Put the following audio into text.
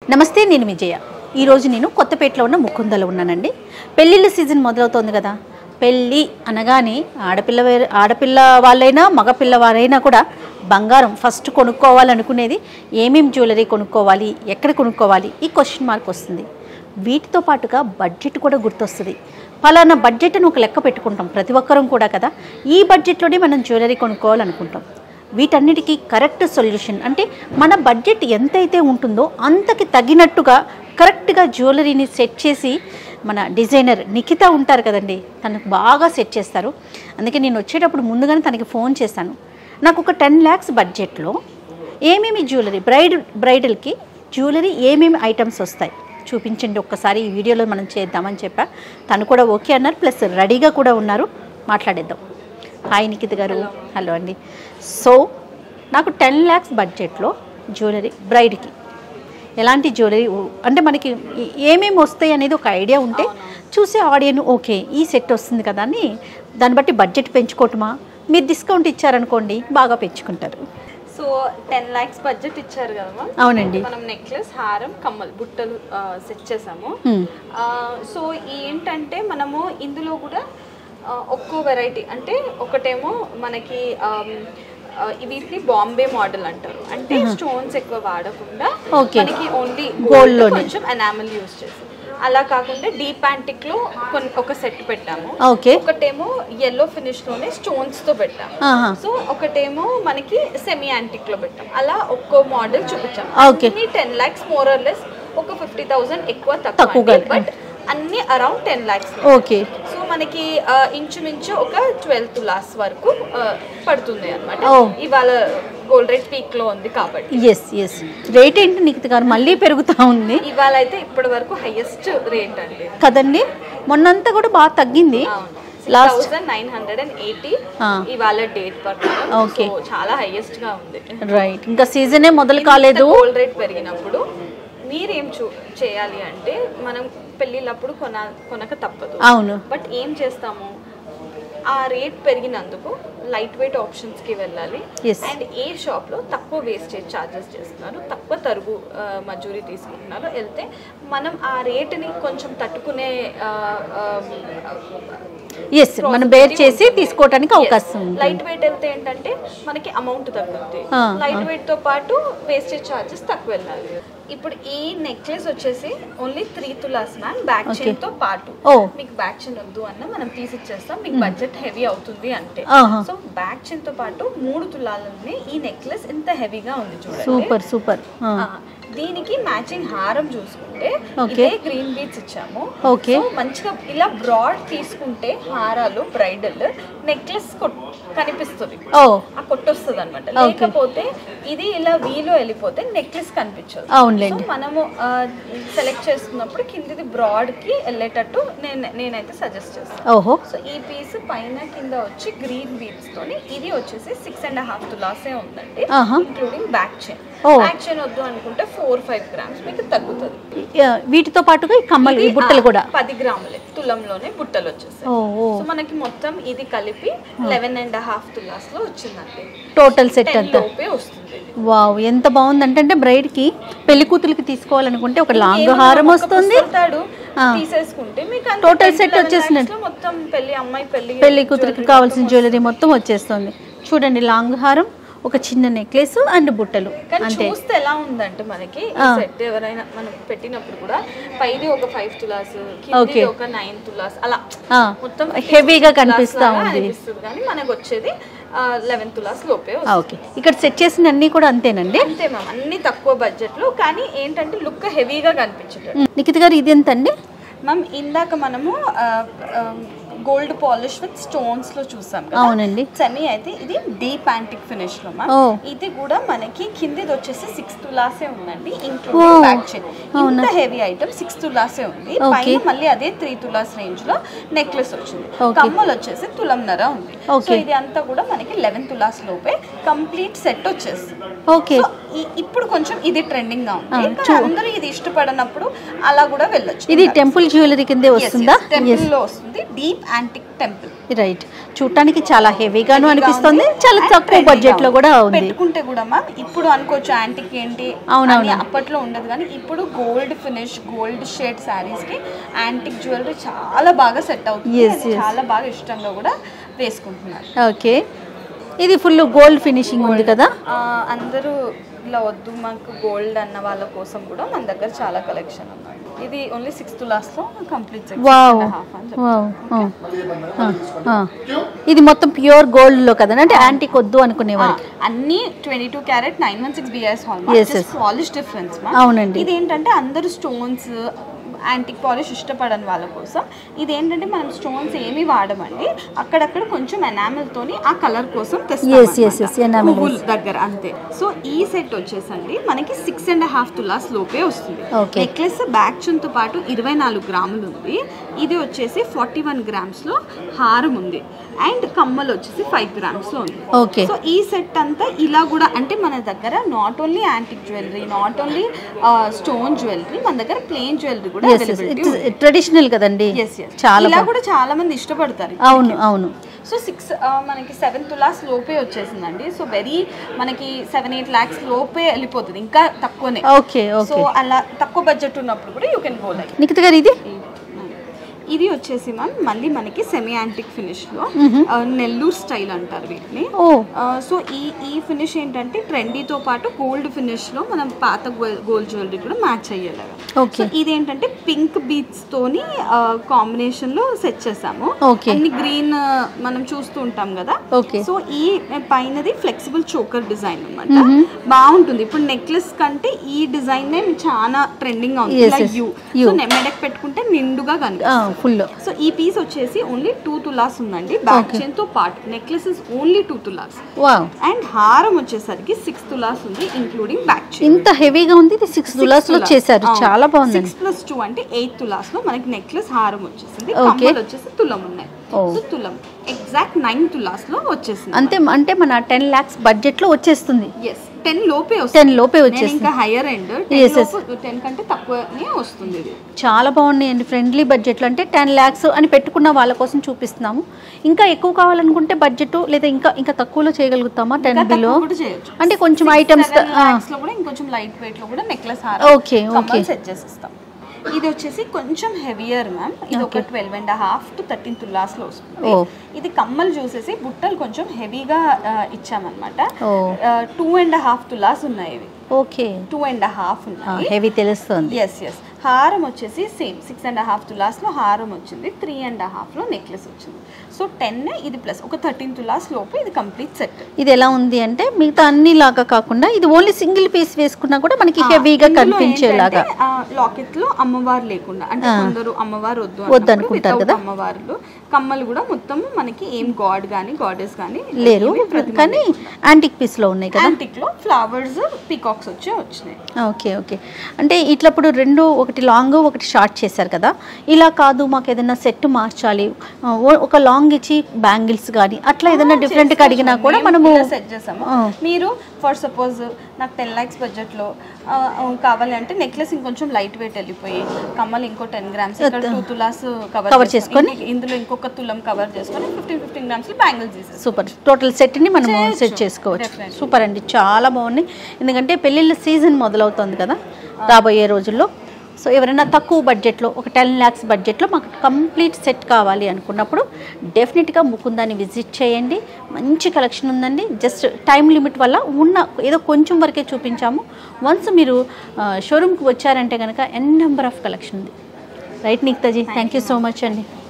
నమస్తే నేను విజయ ఈరోజు నేను కొత్తపేటలో ఉన్న ముకుందలో ఉన్నానండి పెళ్ళిళ్ళ సీజన్ మొదలవుతోంది కదా పెళ్ళి అనగానే ఆడపిల్ల వే- ఆడపిల్ల వాళ్ళైనా మగపిల్ల వారైనా కూడా బంగారం ఫస్ట్ కొనుక్కోవాలనుకునేది ఏమేమి జ్యువెలరీ కొనుక్కోవాలి ఎక్కడ కొనుక్కోవాలి ఈ క్వశ్చన్ మార్క్ వస్తుంది వీటితో పాటుగా బడ్జెట్ కూడా గుర్తొస్తుంది పలానా బడ్జెట్ అని ఒక లెక్క పెట్టుకుంటాం ప్రతి ఒక్కరం కూడా కదా ఈ బడ్జెట్లోనే మనం జ్యువెలరీ కొనుక్కోవాలనుకుంటాం వీటన్నిటికీ కరెక్ట్ సొల్యూషన్ అంటే మన బడ్జెట్ ఎంతైతే ఉంటుందో అంతకి తగినట్టుగా కరెక్ట్గా జ్యువెలరీని సెట్ చేసి మన డిజైనర్ నిఖిత ఉంటారు కదండి తనకు బాగా సెట్ చేస్తారు అందుకే నేను వచ్చేటప్పుడు ముందుగానే తనకి ఫోన్ చేశాను నాకు ఒక టెన్ ల్యాక్స్ బడ్జెట్లో ఏమేమి జ్యువెలరీ బ్రైడ్ బ్రైడల్కి జ్యువెలరీ ఏమేమి ఐటమ్స్ వస్తాయి చూపించండి ఒక్కసారి ఈ వీడియోలో మనం చేద్దామని చెప్పా తను కూడా ఓకే అన్నారు ప్లస్ రెడీగా కూడా ఉన్నారు మాట్లాడేద్దాం హాయ్ నిఖిత్ గారు హలో అండి సో నాకు టెన్ ల్యాక్స్ బడ్జెట్లో జ్యువెలరీ బ్రైడ్కి ఎలాంటి జ్యువెలరీ అంటే మనకి ఏ- ఏమేమి వస్తాయి అనేది ఒక ఐడియా ఉంటే చూసే ఆడియన్ ఓకే ఈ సెట్ వస్తుంది కదా అని దాన్ని బట్టి బడ్జెట్ పెంచుకోవటమా మీరు డిస్కౌంట్ ఇచ్చారనుకోండి బాగా పెంచుకుంటారు సో టెన్ లాక్స్ బడ్జెట్ ఇచ్చారు కదా మ్యామ్ అవునండి మనం నెక్లెస్ హారం కమ్మలు బుట్టలు సెట్ చేసాము Hmm. ఆ, సో ఏంటంటే మనము ఇందులో కూడా ఆ, ఒక్కో వెరైటీ అంటే ఒకటేమో మనకి ఆమ్, ఆ, వీటిని బాంబే మోడల్ అంటారు అంటే స్టోన్స్ ఎక్కువ వాడకుండా Okay. మనకి ఓన్లీ Gold గోల్డ్ లోనే. కొంచెం ఎనామల్ యూస్ చేసి అలా కాకుండా డీప్ యాంటిక్ లో కొన్ని ఒక సెట్ పెట్టాము ఓకే ఒకటేమో ఎల్లో ఫినిష్ లోనే స్టోన్స్ తో పెట్టాము ఆహా. సో ఒకటేమో మనకి సెమీ యాంటిక్ లో పెట్టాం అలా ఒక్కో మోడల్ చూపించాం Okay. అన్ని ten lakhs more or less ఒక ఫిఫ్టీ థౌసండ్ ఎక్కువ తక్కువగా. తక్కువ బట్ అన్ని around ten lakhs okay so మనకి ఆ, ఇంచుమించు ఒక ట్వెల్వ్ తులాస్ వరకు ఆ, పడుతుంది అనమాట Oh. ఇవాళ గోల్డ్ రేట్ పీక్ లో ఉంది కాబట్టి ఎస్ ఎస్ రేట్ ఏంటి నిఖిత్ గారు మళ్ళీ పెరుగుతూ ఉంది ఇవాళ అయితే ఇప్పటి వరకు హైయెస్ట్ రేట్ అండి కదండి మొన్నంతా కూడా బాగా తగ్గింది six last thousand nine hundred and eighty ఆ. ఇవాళ డేట్ ప్రకారం Okay. సో చాలా హైయెస్ట్ గా ఉంది రైట్ ఇంకా సీజనే మొదలు కాలేదు గోల్డ్ రేట్ పెరిగినప్పుడు మీరేం చూ చేయాలి అంటే మనం పెళ్ళిళ్ళప్పుడు కొన కొనక తప్పదు అవును బట్ ఏం చేస్తాము ఆ రేట్ పెరిగినందుకు లైట్ వెయిట్ ఆప్షన్స్కి వెళ్ళాలి Yes. అండ్ ఏ షాప్లో తక్కువ వేస్టేజ్ ఛార్జెస్ చేస్తున్నారు తక్కువ తరుగు ఆ, మజూరీ తీసుకుంటున్నారు వెళ్తే మనం ఆ రేటుని కొంచెం తట్టుకునే ఆ, ఆ, ఎస్ మనం బేర్ చేసి తీసుకోవడానికి అవకాశం ఉంది లైట్ వెయిట్ వెళ్తే ఏంటంటే మనకి అమౌంట్ తగ్గుద్ది ఆ, లైట్ వెయిట్ తో పాటు వేస్టేజ్ చార్జెస్ తక్కువ వెళ్ళాలి ఇప్పుడు ఈ నెక్లెస్ వచ్చేసి only three tolas ma'am back chain తో పాటు ఓ. మీకు బ్యాక్ చైన్ వద్దు అన్న మనం తీసి ఇచ్చేస్తాం మీకు బడ్జెట్ హెవీ అవుతుంది అంటే ఆహా. సో బ్యాక్ చైన్ తో పాటు మూడు తులాలనే ఈ నెక్లెస్ ఇంత హెవీగా ఉంది చూడండి సూపర్ సూపర్ ఆ, దీనికి మ్యాచింగ్ హారం చూసుకుంటే Okay. ఇదే గ్రీన్ బీట్స్ ఇచ్చాము Okay. సో మంచిగా ఇలా బ్రాడ్ తీసుకుంటే హారాలు బ్రైడల్ నెక్లెస్ కనిపిస్తుంది ఓ ఆ కొట్టొస్తుంది అనమాట లేకపోతే ఇది ఇలా వీలో వెళ్ళిపోతే నెక్లెస్ కనిపించదు అవునులేండి సో మనము సెలెక్ట్ చేసుకున్నప్పుడు కిందిది బ్రాడ్ కి వెళ్ళేటట్టు నేను నేనైతే సజెస్ట్ చేస్తాను ఓహో సో ఈ పీస్ పైన కింద వచ్చి గ్రీన్ బీడ్స్ తోని ఇది వచ్చేసి సిక్స్ అండ్ హాఫ్ తులాసే ఉందండి ఆహా. ఇంక్లూడింగ్ బ్యాక్ చైన్ ఓ. బ్యాక్ చైన్ వద్దు అనుకుంటే ఫోర్ ఫైవ్ గ్రామ్స్ మీకు తగ్గుతుంది యా, వీటితో పాటుగా ఈ కమ్మలు ఈ ఇది, బుట్టలు ఆ, కూడా పది గ్రాములే తులంలోనే బుట్టలు వచ్చేసాయి ఓ ఓ సో మనకి మొత్తం ఇది కలిపి లెవెన్ అండ్ హాఫ్ తులాస్ లో వచ్చిందండి టోటల్ సెట్ టెన్ అంతా లోపే వస్తుంది ఇది. వావ్ ఎంత బాగుంది అంటే బ్రైడ్ కి పెళ్లి కూతురికి తీసుకోవాలనుకుంటే ఒక లాంగ్ ఏమన్నా హారం ఒక వస్తుంది పుస్తకాడు ఆ. తీసేసుకుంటే మీకు అంత Total 10, set 11 వచ్చేసినట్టు. lakhs లో మొత్తం పెళ్లి అమ్మాయి పెళ్లి పెళ్లి కూతురికి కావాల్సిన జ్యువెలరీ మొత్తం వచ్చేస్తుంది చూడండి లాంగ్ హారం ఒక చిన్న నెక్లెస్ అండ్ బుట్టలు కానీ అంతే చూస్తే ఎలా ఉందంటే మనకి ఈ సెట్ ఎవరైనా మనం పెట్టినప్పుడు కూడా పైది ఒక ఫైవ్ తులాస్ కింది Okay. ఒక నైన్ తులాస్ అలా ఆ, మొత్తం హెవీగా కనిపిస్తా ఉంది అనిపిస్తుంది కానీ మనకు వచ్చేది లెవెన్ తులాస్ లోపే ఆ, ఓకే ఇక్కడ సెట్ చేసిన అన్ని కూడా అంతేనండి అంతే మ్యామ్ అన్ని తక్కువ బడ్జెట్ లో కానీ ఏంటంటే లుక్ హెవీగా కనిపించేటట్టు ఉమ్, నిఖిత్ గారు ఇది ఎంత అండి మ్యామ్ ఇందాక మనము గోల్డ్ పాలిష్ విత్ స్టోన్స్ లో చూసాం కదా అవునండి సెమీ అయితే ఇది డీప్ యాంటిక్ ఫినిష్ లో మ్యామ్ ఓ. ఇది కూడా మనకి కిందిది వచ్చేసి సిక్స్ తులాసే ఉందండి ఓ. ఇంక్లూడింగ్ బ్యాక్ చైన్ ఇంత హెవీ ఐటమ్ సిక్స్ తులాసే ఉంది ఓకే. పైన మళ్ళీ అదే త్రీ తులాస్ రేంజ్ లో నెక్లెస్ వచ్చింది ఓకే. కమ్మలు వచ్చేసి తులంన్నర ఉంది సో ఓకే. ఇది అంతా కూడా మనకి లెవెన్ తులాస్ లోపే కంప్లీట్ సెట్ వచ్చేస్తుంది ఓకే సో ఈ- ఇప్పుడు కొంచెం ఇది ట్రెండింగ్ గా ఉంది కానీ అందరూ ఇది ఇష్టపడనప్పుడు అలా కూడా వెళ్ళొచ్చు ఇది టెంపుల్ జ్యువెలరీ కిందే వస్తుందా టెంపుల్ లో వస్తుంది డీప్ యాంటిక్ టెంపుల్ రైట్ చూడటానికి చాలా హెవీగాను అనిపిస్తుంది చాలా తక్కువ బడ్జెట్ లో కూడా ఉంది పెట్టుకుంటే కూడా మ్యామ్ ఇప్పుడు అనుకోవచ్చు యాంటిక్ ఏంటి అవునవును. అని అప్పట్లో ఉండదు కానీ ఇప్పుడు gold finish gold shade saris కి యాంటిక్ జ్యువెలరీ చాలా బాగా సెట్ అవుతుంది Yes, అది yes. చాలా బాగా ఇష్టంగా కూడా వేసుకుంటున్నారు ఓకే ఇది ఫుల్ గోల్డ్ ఫినిషింగ్ ఉంది కదా ఆ, అందరూ ఇలా వద్దు మాకు గోల్డ్ అన్న వాళ్ళ కోసం కూడా మన దగ్గర చాలా కలెక్షన్ ఉన్నాయి ఇది ఓన్లీ సిక్స్త్ లాస్ లో కంప్లీట్ వావ్ వావ్ ఇది మొత్తం ప్యూర్ గోల్డ్ లో కదా అంటే యాంటిక్ వద్దు అనుకునేవారు అన్ని twenty two carat nine one six BS hall Yes, yes. Polish difference అవునండి. ఇది ఏంటంటే అందరూ స్టోన్స్ యాంటిక్ పాలిష్ ఇష్టపడని వాళ్ళ కోసం ఇది ఏంటంటే మనం స్టోన్స్ ఏమి వాడమండి అక్కడక్కడ కొంచెం ఎనామిల్ తోని ఆ కలర్ కోసం Yes, yes, yes, enamel పువ్వుల దగ్గర అంతే సో ఈ సెట్ వచ్చేసండి మనకి సిక్స్ అండ్ హాఫ్ తులాస్ లోపే వస్తుంది Okay. నెక్లెస్ బ్యాక్ తో పాటు ఇరవై నాలుగు గ్రాములు ఉంది ఇది వచ్చేసి ఫార్టీ వన్ గ్రామ్స్ లో హారం ఉంది అండ్ కమ్మలు వచ్చేసి ఫైవ్ గ్రామ్స్ లో ఉంది ఓకే సో ఈ సెట్ అంతా ఇలా కూడా అంటే మన దగ్గర not only antique jewellery not only stone jewellery మన దగ్గర ప్లెయిన్ జ్యువెలరీ కూడా ఎస్ అవైలబిలిటీ ట్రెడిషనల్ కదండి ఎస్ ఎస్ చాలా ఇలా బాగుంది. కూడా చాలా మంది ఇష్టపడతారు అవును అవును సో సిక్స్ మనకి సెవెన్ తులాస్ లోపే వచ్చేసిందండి సో వెరీ మనకి సెవెన్ ఎయిట్ ల్యాక్స్ లోపే వెళ్ళిపోతుంది ఇంకా తక్కువనే ఓకే సో ఓకే అలా తక్కువ బడ్జెట్ ఉన్నప్పుడు కూడా you can go like Nikhita garu ఇది ఇది వచ్చేసి మ్యామ్ మళ్ళీ మనకి సెమీ యాంటిక్ ఫినిష్ లో ఆ, నెల్లూరు స్టైల్ అంటారు వీటిని ఓ సో ఈ ఈ ఫినిష్ ఏంటంటే ట్రెండీతో పాటు గోల్డ్ ఫినిష్ లో మనం పాత గోల్డ్ జ్యువెలరీ కూడా మ్యాచ్ అయ్యేలాగా ఓకే సో ఇదేంటంటే పింక్ బీట్స్ తోని కాంబినేషన్ లో సెట్ చేసాము Okay. అన్ని గ్రీన్ మనం చూస్తూ ఉంటాం కదా ఓకే సో ఈ పైనది ఫ్లెక్సిబుల్ చోకర్ డిజైన్ అన్నమాట బాగుంటుంది ఇప్పుడు నెక్లెస్ కంటే ఈ డిజైన్ చాలా ట్రెండింగ్ గా ఉంది Yes, ఇలా yes. You U. సో మెడక్ పెట్టుకుంటే నిండుగా కనిపిస్తుంది ఫుల్ సో ఈ పీస్ వచ్చేసి ఓన్లీ టూ తులాస్ ఉందండి బ్యాక్ Okay. చైన్ తో పాటు necklace is only two tolas wow and హారం వచ్చేసరికి సిక్స్ తులాస్ ఉంది ఇంక్లూడింగ్ బ్యాక్ చైన్ ఇంత హెవీగా ఉంది ఇది సిక్స్ తులాస్ లో చేశారు చాలా బాగుందండి సిక్స్ ప్లస్ టూ అంటే ఎయిట్ తులాస్ లో మనకి నెక్లెస్ హారం వచ్చేసింది Okay. కమ్మలు వచ్చేసి తులం ఉన్నాయి Oh. సో తులం ఎగ్జాక్ట్ నైన్ తులాస్ లో వచ్చేసింది అంతే అంటే మన టెన్ లాక్స్ బడ్జెట్ లో వచ్చేస్తుంది ఎస్ టెన్ లోపే వస్తుంది టెన్ లోపే నేను వచ్చేస్తుంది ఇంకా higher end Yes, yes. Ten కంటే తక్కువనే వస్తుంది ఇది చాలా బాగున్నాయండి ఫ్రెండ్లీ బడ్జెట్లో అంటే టెన్ ల్యాక్స్ అని పెట్టుకున్న వాళ్ళ కోసం చూపిస్తున్నాము ఇంకా ఎక్కువ కావాలనుకుంటే బడ్జెట్ లేదా ఇంకా ఇంకా తక్కువలో చేయగలుగుతామా టెన్ ఇంకా బిలో తక్కువ కూడా చేయొచ్చు అంటే కొంచెం ఐటమ్స్ సెవెన్ లాక్స్ లో కూడా ఇంకొంచెం లైట్ వెయిట్ లో కూడా నెక్లెస్ హారం ఓకే ఓకే సెట్ చేసిస్తాం ఇది వచ్చేసి కొంచెం హెవియర్ మ్యామ్ ఇది ఒక twelve and half to thirteen tolas లో వస్తుంది ఓ ఇది కమ్మలు చూసేసి బుట్టలు కొంచెం హెవీగా ఇచ్చామన్నమాట ఓ టూ అండ్ హాఫ్ తులాస్ ఉన్నాయి ఇవి ఓకే టూ అండ్ హాఫ్ ఉన్నాయి హెవీ తెలుస్తుంది ఎస్ ఎస్ హారం వచ్చేసి same six and half tolas లో హారం వచ్చింది త్రీ అండ్ హాఫ్ లో నెక్లెస్ వచ్చింది సో టెన్ ఇది ప్లస్ ఒక థర్టీన్ తులాస్ లోపు ఇది కంప్లీట్ సెట్ ఇది ఎలా ఉంది అంటే మిగతా అన్ని లాగా కాకుండా ఇది ఓన్లీ సింగిల్ పీస్ వేసుకున్నా కూడా మనకి హెవీగా కనిపించేలాగా లాకెట్ లో అమ్మవారు లేకుండా అంటే కొందరు అమ్మవారు వద్దు వద్దు అన్నప్పుడు అనుకుంటారు without కదా. అమ్మవార్లు కమ్మలు కూడా మొత్తం మనకి ఏం గాడ్ గానీ గాడెస్ గానీ లేరు కానీ యాంటిక్ పీస్ లో ఉన్నాయి కదా యాంటిక్ లో ఫ్లవర్స్ పీకాక్స్ వచ్చి వచ్చినాయి ఓకే ఓకే అంటే ఇట్లప్పుడు రెండు ఒకటి లాంగ్ ఒకటి షార్ట్ చేశారు కదా ఇలా కాదు మాకు ఏదైనా సెట్ మార్చాలి ఆ, ఓ- ఒక లాంగ్ ఇచ్చి బ్యాంగిల్స్ కానీ అట్లా ఏదైనా డిఫరెంట్గా అడిగినా కూడా మనము సెట్ చేసాము ఆ. మీరు ఫర్ సపోజ్ నాకు టెన్ ల్యాక్స్ బడ్జెట్ లో ఆ, ఆ, కావాలి అంటే నెక్లెస్ ఇంకొంచెం లైట్ వెయిట్ వెళ్ళిపోయి కమ్మలు ఇంకో టెన్ గ్రామ్స్ ఇక్కడ టూ తులాస్ Cover కవర్ చేసుకొని? చేసుకొని ఇందులో ఇంకొక తులం కవర్ చేసుకొని ఫిఫ్టీన్ ఫిఫ్టీన్ గ్రామ్స్ బ్యాంగిల్స్ తీసేసి సూపర్ టోటల్ సెట్ని మనము చేయొచ్చు. సెట్ చేసుకోవచ్చు Definitely. సూపర్ అండి చాలా బాగున్నాయి ఎందుకంటే పెళ్ళిళ్ళ సీజన్ మొదలవుతుంది కదా రాబోయే రోజుల్లో సో ఎవరైనా తక్కువ బడ్జెట్లో ఒక టెన్ ల్యాక్స్ బడ్జెట్లో మాకు కంప్లీట్ సెట్ కావాలి అనుకున్నప్పుడు డెఫినెట్గా ముకుందాన్ని విజిట్ చేయండి మంచి కలెక్షన్ ఉందండి జస్ట్ టైం లిమిట్ వల్ల ఉన్న ఏదో కొంచెం వరకే చూపించాము వన్స్ మీరు షోరూమ్కి వచ్చారంటే కనుక ఎన్ నెంబర్ ఆఫ్ కలెక్షన్ ఉంది right Nikhita ji thank you so much అండి